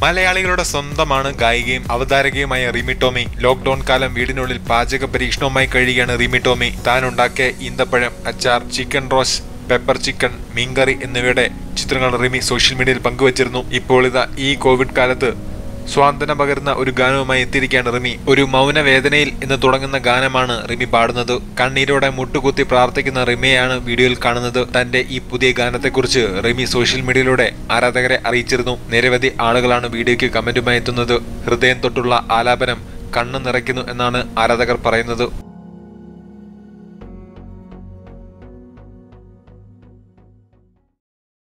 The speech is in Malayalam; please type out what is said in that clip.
മലയാളികളുടെ സ്വന്തമാണ് ഗായികയും അവതാരകയുമായ റിമി ടോമി ലോക്ക്ഡൌൺ കാലം വീടിനുള്ളിൽ പാചക പരീക്ഷണവുമായി കഴിയുകയാണ് റിമി ടോമി താൻ ഉണ്ടാക്കിയ ഈന്തപ്പഴം അച്ചാർ ചിക്കൻ റോസ്റ്റ് പെപ്പർ ചിക്കൻ മീൻകറി എന്നിവയുടെ ചിത്രങ്ങൾ റിമി സോഷ്യൽ മീഡിയയിൽ പങ്കുവച്ചിരുന്നു ഇപ്പോൾ ഇതാ ഈ കോവിഡ് കാലത്ത് സ്വാന്തന പകരുന്ന ഒരു ഗാനവുമായി എത്തിയിരിക്കുകയാണ് റിമി ഒരു മൗനവേദനയിൽ എന്ന് തുടങ്ങുന്ന ഗാനമാണ് റിമി പാടുന്നത് കണ്ണീരോടെ മുട്ടുകുത്തി പ്രാർത്ഥിക്കുന്ന റിമിയെയാണ് വീഡിയോയിൽ കാണുന്നത് തന്റെ ഈ പുതിയ ഗാനത്തെക്കുറിച്ച് റിമി സോഷ്യൽ മീഡിയയിലൂടെ ആരാധകരെ അറിയിച്ചിരുന്നു നിരവധി ആളുകളാണ് വീഡിയോയ്ക്ക് കമന്റുമായി എത്തുന്നത് ഹൃദയം തൊട്ടുള്ള ആലാപനം കണ്ണ് നിറയ്ക്കുന്നു എന്നാണ് ആരാധകർ പറയുന്നത്